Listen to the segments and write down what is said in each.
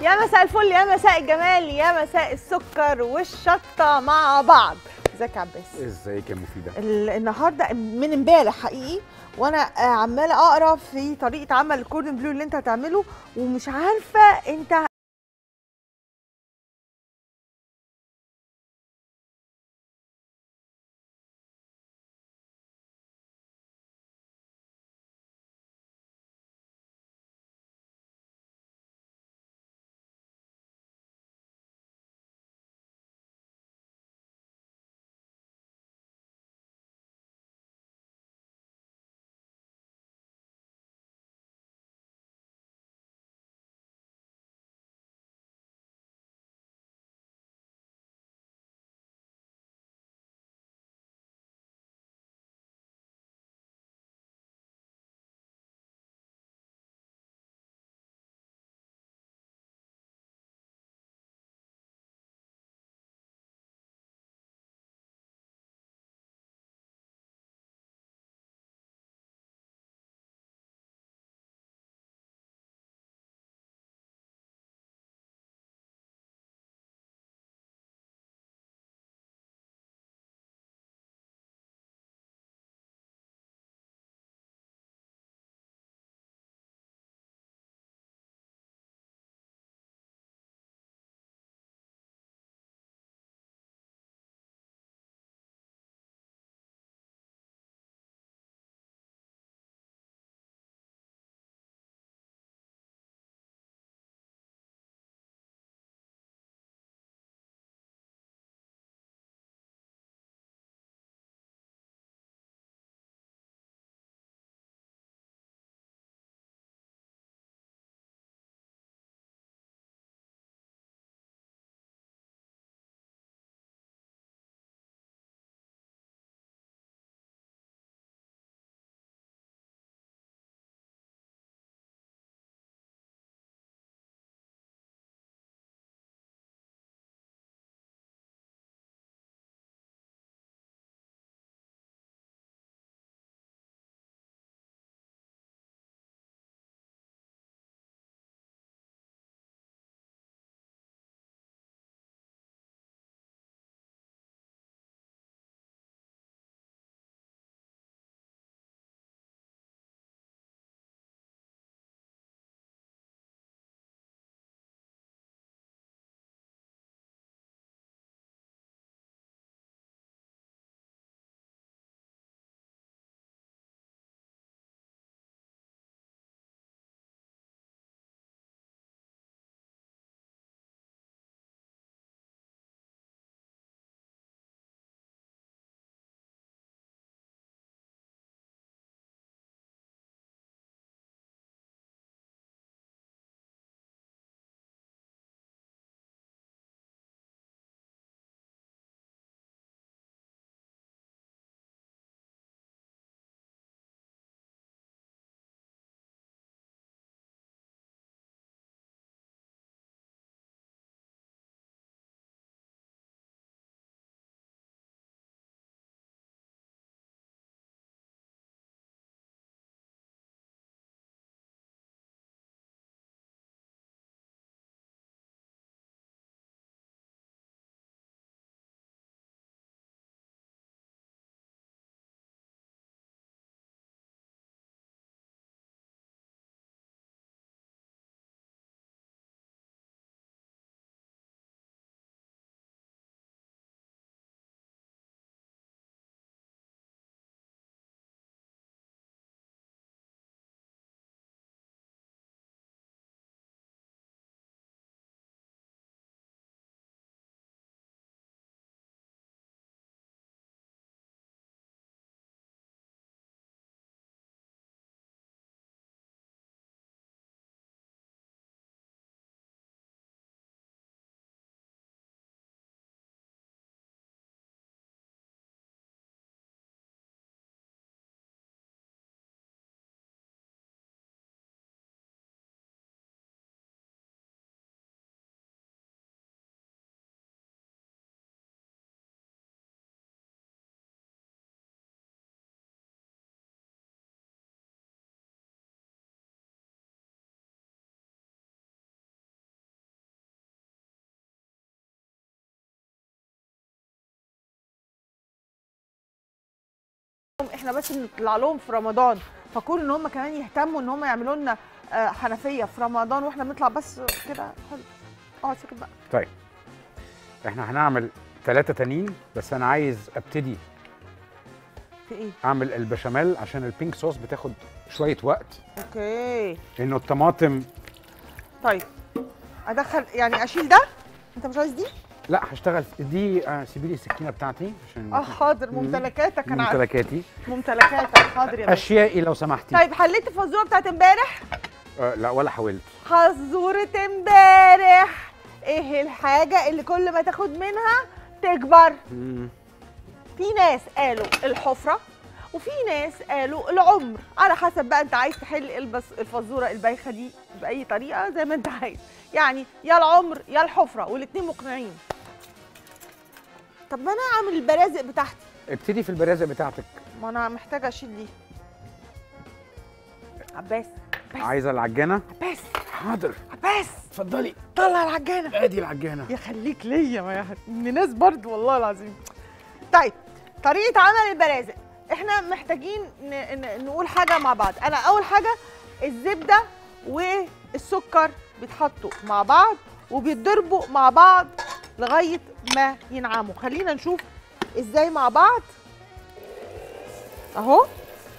يا مساء الفل يا مساء الجمال يا مساء السكر والشطه مع بعض ازيك يا عباس ازيك يا مفيده ال- النهارده من امبارح حقيقي وانا آه، عماله اقرا في طريقه عمل الكوردن بلو اللي انت هتعمله ومش عارفه انت احنا بس بنطلع لهم في رمضان فكون ان هم كمان يهتموا ان هم يعملوا لنا آه، حنفيه في رمضان واحنا بنطلع بس كده حلو اقعد ساكت بقى طيب احنا هنعمل ثلاثة تانيين بس انا عايز ابتدي في ايه اعمل البشاميل عشان البينك صوص بتاخد شوية وقت اوكي لانه الطماطم طيب ادخل يعني اشيل ده انت مش عايز دي لا هشتغل دي آه، سيبي لي السكينة بتاعتي عشان اه حاضر مم. ممتلكاتك انا عارفه ممتلكاتي ممتلكاتك حاضر يا باشا اشيائي لو سمحتي طيب حليت الفزوره بتاعت امبارح آه لا ولا حاولت فزوره امبارح ايه الحاجه اللي كل ما تاخد منها تكبر مم. في ناس قالوا الحفرة وفي ناس قالوا العمر على حسب بقى انت عايز تحل البس الفزورة البايخة دي بأي طريقة زي ما انت عايز يعني يا العمر يا الحفرة والاتنين مقنعين طب ما انا اعمل البرازق بتاعتي ابتدي في البرازق بتاعتك ما انا محتاجة اشيل دي عباس عباس عايزة العجانة عباس حاضر عباس اتفضلي طلع العجانة ادي العجانة يخليك ليا ما يا ابن ناس برضو والله العظيم طيب طريقه عمل البرازق احنا محتاجين ن- ن- نقول حاجه مع بعض انا اول حاجه الزبده والسكر بيتحطوا مع بعض وبيتضربوا مع بعض لغايه ما ينعموا خلينا نشوف ازاي مع بعض اهو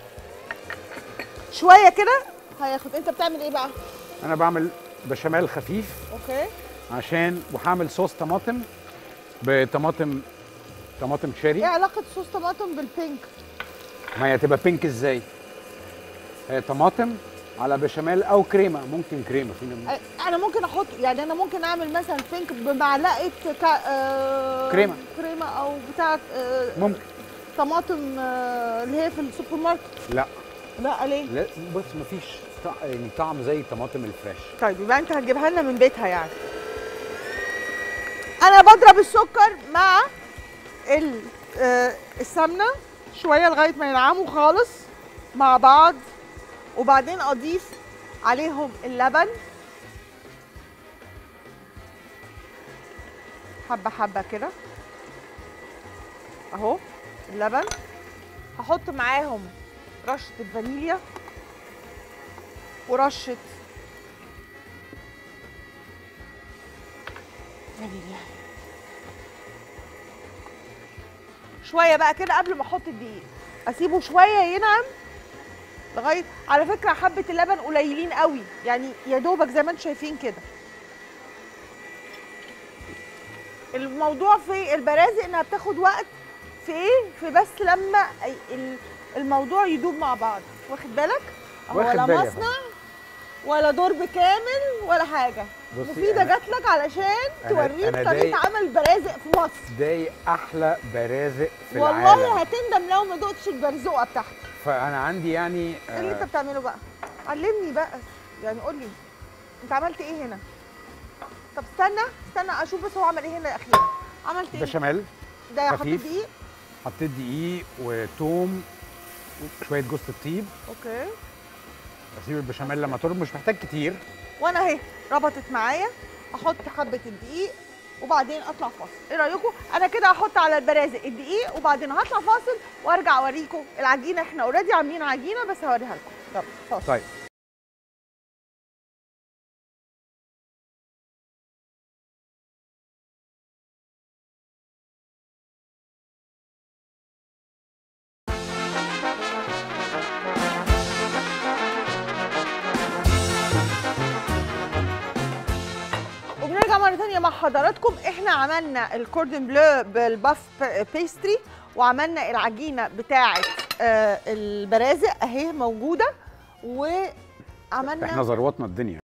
شويه كده هياخد انت بتعمل ايه بقى انا بعمل بشاميل خفيف اوكي عشان وهعمل صوص طماطم بطماطم طماطم شيري ايه علاقه صوص طماطم بالبينك ما هي هتبقى بينك ازاي هي طماطم على بشاميل او كريمه ممكن كريمه في ناس- انا ممكن احط يعني انا ممكن اعمل مثلا بينك بمعلقه كا آه كريمة. كريمه او بتاعه آه ممكن طماطم آه اللي هي في السوبر ماركت لا لا ليه لا بص مفيش طع- يعني طعم زي الطماطم الفريش طيب يبقى انت هتجيبها لنا من بيتها يعني انا بضرب السكر مع ال- آه، السمنه شويه لغايه ما ينعموا خالص مع بعض وبعدين اضيف عليهم اللبن حبه حبه كده اهو اللبن هحط معاهم رشه الفانيليا ورشه فانيليا شويه بقى كده قبل ما احط الدقيق اسيبه شويه ينعم لغايه على فكره حبه اللبن قليلين قوي يعني يا دوبك زي ما انتم شايفين كده الموضوع في البرازق انها بتاخد وقت في ايه في بس لما ال- الموضوع يدوب مع بعض واخد بالك أهو واخد ولا بالي يا مصنع ولا درب كامل ولا حاجه بصي مفيده أنا- جات لك علشان أنا- توريك أنا طريقه دايق- عمل البرازق في مصر ده احلى برازق في والله العالم هتندم لو ما دقتش البرزقه بتاعتك فانا عندي يعني ايه اللي انت بتعمله بقى علمني بقى يعني قول لي انت عملت ايه هنا طب استنى استنى اشوف بس هو عمل ايه هنا اخيرا عملت ايه بشاميل ده حطيت خفيف. دقيق حطيت دقيق وتوم شويه جوز الطيب اوكي اسيب البشاميل لما ترب مش محتاج كتير وانا اهي ربطت معايا احط حبه الدقيق وبعدين اطلع فاصل ايه رايكم انا كده هحط على البرازق الدقيق وبعدين هطلع فاصل وارجع اوريكم العجينه احنا اوريدي عاملين عجينه بس هوريها لكم يلا فاصل طيب وبنرجع مرة تانية مع حضراتكم احنا عملنا الكوردن بلو بالباف بيستري وعملنا العجينة بتاعة آه، البرازق اهي موجودة وعملنا احنا ذروتنا الدنيا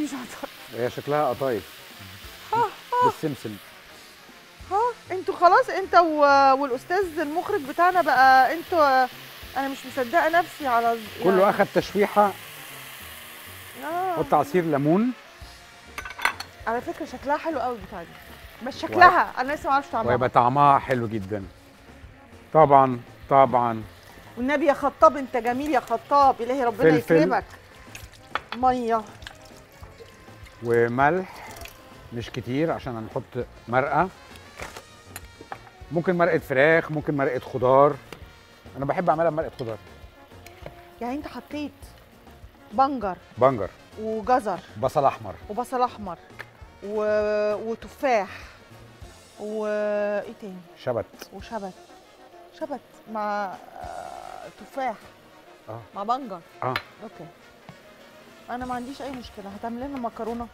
مش قطايف هي شكلها قطايف بالسمسم ها انتوا خلاص انت و- والاستاذ المخرج بتاعنا بقى انتوا انا مش مصدقه نفسي على كله اخد تشويحه آه. حط عصير ليمون على فكره شكلها حلو قوي بتاع دي بس شكلها انا لسه ما اعرفش طعمها ويبقى طعمها حلو جدا طبعا طبعا والنبي يا خطاب انت جميل يا خطاب الهي ربنا فلفل. يكرمك ميه وملح مش كتير عشان هنحط مرقه ممكن مرقه فراخ ممكن مرقه خضار انا بحب اعملها بمرقه خضار يعني انت حطيت بنجر بنجر وجزر بصل احمر وبصل احمر و... وتفاح وايه تاني شبت وشبت شبت مع آه، تفاح اه مع بنجر اه اوكي انا ما عنديش اي مشكله هتعمل لنا مكرونه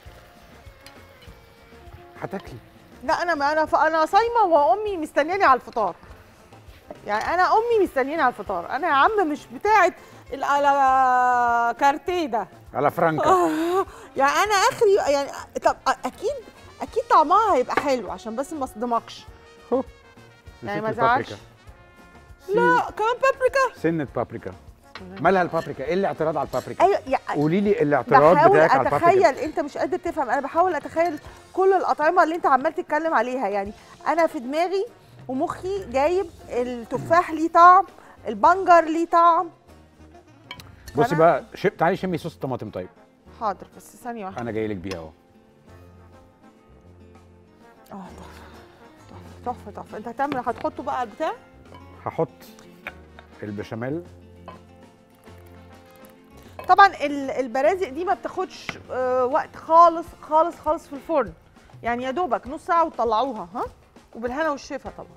هتاكلي لا انا ما انا ف... انا صايمه وامي مستنياني على الفطار يعني انا امي مستنياني على الفطار انا يا عم مش بتاعه ال- على كارتيه ده على فرانكا آه، يعني انا اخري يعني طب اكيد اكيد طعمها هيبقى حلو عشان بس ما اصدمكش هو يعني نسيت ما البابريكا. تزعلش. سن- لا كمان بابريكا سنة بابريكا مالها البابريكا ايه الاعتراض على البابريكا ايوه يعني قولي لي الاعتراض بحاول بتاعك على البابريكا اتخيل انت مش قادر تفهم انا بحاول اتخيل كل الاطعمه اللي انت عمال تتكلم عليها يعني انا في دماغي ومخي جايب التفاح ليه طعم البنجر ليه طعم بصي أنا- بقى ش... تعالي شمي صوص الطماطم طيب حاضر بس ثانيه واحده انا جاي لك بيها اهو اه تحفه تحفه تحفه انت هتعمل هتحطه بقى على البتاع هحط البشاميل طبعا ال- البرازق دي ما بتاخدش آه، وقت خالص خالص خالص في الفرن يعني يا دوبك نص ساعه وتطلعوها ها وبالهنا والشفا طبعا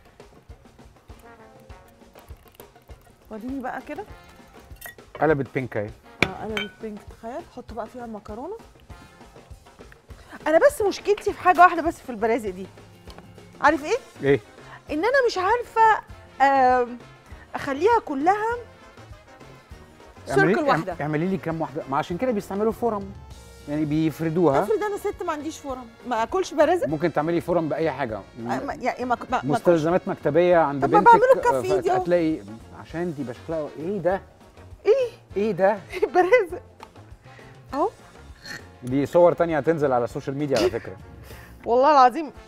وريني بقى كده قلبت بينك اهي اه انا البينك تخيل حط بقى فيها المكرونه انا بس مشكلتي في حاجه واحده بس في البرازق دي عارف ايه ايه ان انا مش عارفه آم، اخليها كلها اعملي- سيركل واحده اعملي لي كام واحده ما عشان كده بيستعملوا فرم يعني بيفردوها افرض انا ست ما عنديش فرن ما اكلش برازق ممكن تعملي فرم باي حاجه ما- يعني ما ما- ما أكلش. مستلزمات مكتبيه عند طب ما بنتك بعمله بكف آه، إيدي أهو. هتلاقي عشان دي بشكلها ايه ده ايه ايه ده برازق اهو دي صور تانية هتنزل على السوشيال ميديا على فكره والله العظيم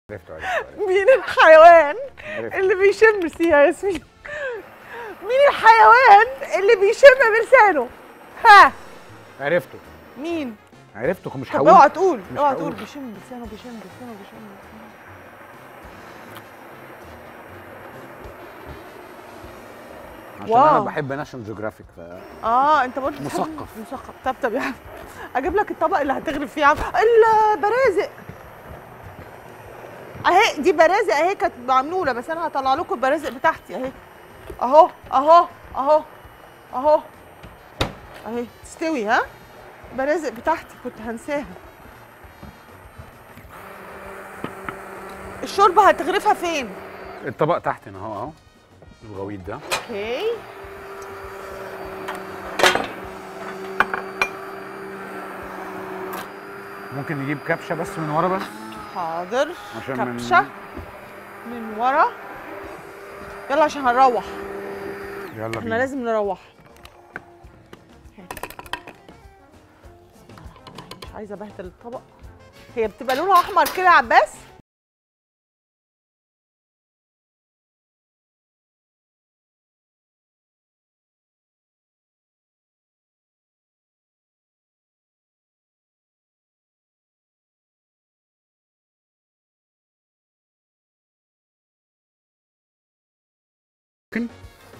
عرفته عرفته مين الحيوان عرفته اللي بيشم سي يا ياسمين مين الحيوان اللي بيشم بلسانه ها عرفته مين عرفته مش طب هقول اوعى تقول مش اوعى هقول. تقول بيشم بلسانه بيشم بلسانه بيشم بلسانه عشان انا واو. بحب ناشونال جيوغرافيك ف اه انت برضه بتحب- مثقف. مثقف طب طب يا عم اجيب لك الطبق اللي هتغرب فيه يا عم البرازق اهي دي برازق اهي كانت معموله بس انا هطلع لكم البرازق بتاعتي اهي اهو اهو اهو اهو اهي تستوي ها برازق بتاعتي كنت هنساها الشوربه هتغرفها فين الطبق تحت هنا اهو اهو الغويط ده اوكي ممكن نجيب كبشه بس من ورا بس حاضر عشان من- كبشه من ورا يلا عشان هنروح يلا احنا بينا لازم نروح مش عايزه ابهدل الطبق هي بتبقى لونها احمر كده يا عباس ممكن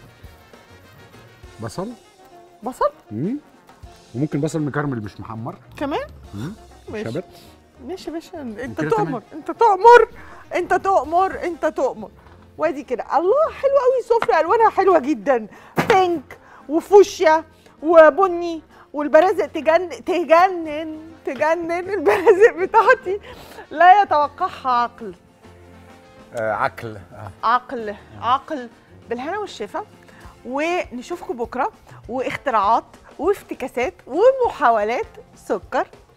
بصل بصل مم. وممكن بصل مكرمل مش محمر كمان مم. ماشي شبت ماشي يا باشا انت وكده تؤمر انت تؤمر انت تؤمر انت تؤمر وادي كده الله حلوه قوي سفره الوانها حلوه جدا بينك وفوشيا وبني والبرازق تجنن تجنن تجنن البرازق بتاعتي لا يتوقعها عقل آه عكل آه. عقل عقل بالهنا والشفا ونشوفكم بكره واختراعات وافتكاسات ومحاولات سكر